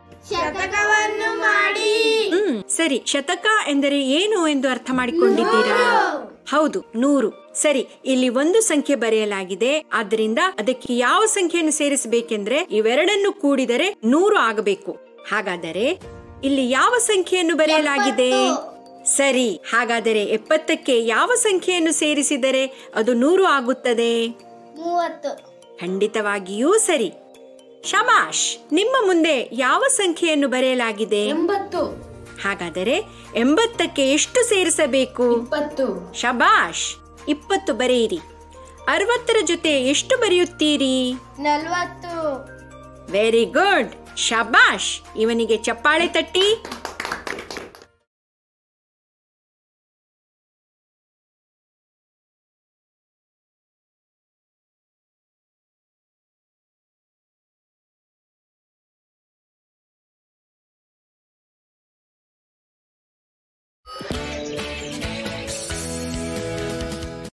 ಶತಕವನ್ನು ಮಾಡಿ ಹ್ಮ್ ಸರಿ ಶತಕ ಎಂದರೆ ಏನು ಎಂದು ಅರ್ಥ ಮಾಡಿಕೊಂಡಿದ್ದೀರಾ ಹೌದು ನೂರು ಸರಿ ಇಲ್ಲಿ ಒಂದು ಸಂಖ್ಯೆ ಬರೆಯಲಾಗಿದೆ ಆದ್ದರಿಂದ ಅದಕ್ಕೆ ಯಾವ ಸಂಖ್ಯೆಯನ್ನು ಸೇರಿಸಬೇಕೆಂದ್ರೆ ಇವೆರಡನ್ನು ಕೂಡಿದರೆ ನೂರು ಆಗಬೇಕು ಹಾಗಾದರೆ ಇಲ್ಲಿ ಯಾವ ಸಂಖ್ಯೆಯನ್ನು ಬರೆಯಲಾಗಿದೆ ಸರಿ ಹಾಗಾದರೆ ಎಪ್ಪತ್ತಕ್ಕೆ ಯಾವ ಸಂಖ್ಯೆಯನ್ನು ಸೇರಿಸಿದರೆ ಅದು ನೂರು ಆಗುತ್ತದೆ ಮೂವತ್ತು ಖಂಡಿತವಾಗಿಯೂ ಸರಿ ಶಮಾಶ್ ನಿಮ್ಮ ಮುಂದೆ ಯಾವ ಸಂಖ್ಯೆಯನ್ನು ಬರೆಯಲಾಗಿದೆ ಎಂಬತ್ತು ಹಾಗಾದರೆ ಎಂಬತ್ತಕ್ಕೆ ಎಷ್ಟು ಸೇರಿಸಬೇಕು ಇಪ್ಪತ್ತು ಶಬಾಷ್ ಇಪ್ಪತ್ತು ಬರೆಯಿರಿ ಅರವತ್ತರ ಜೊತೆ ಎಷ್ಟು ಬರೆಯುತ್ತೀರಿ ನಲ್ವತ್ತು ವೆರಿ ಗುಡ್ ಶಬಾಷ್ ಇವನಿಗೆ ಚಪ್ಪಾಳೆ ತಟ್ಟಿ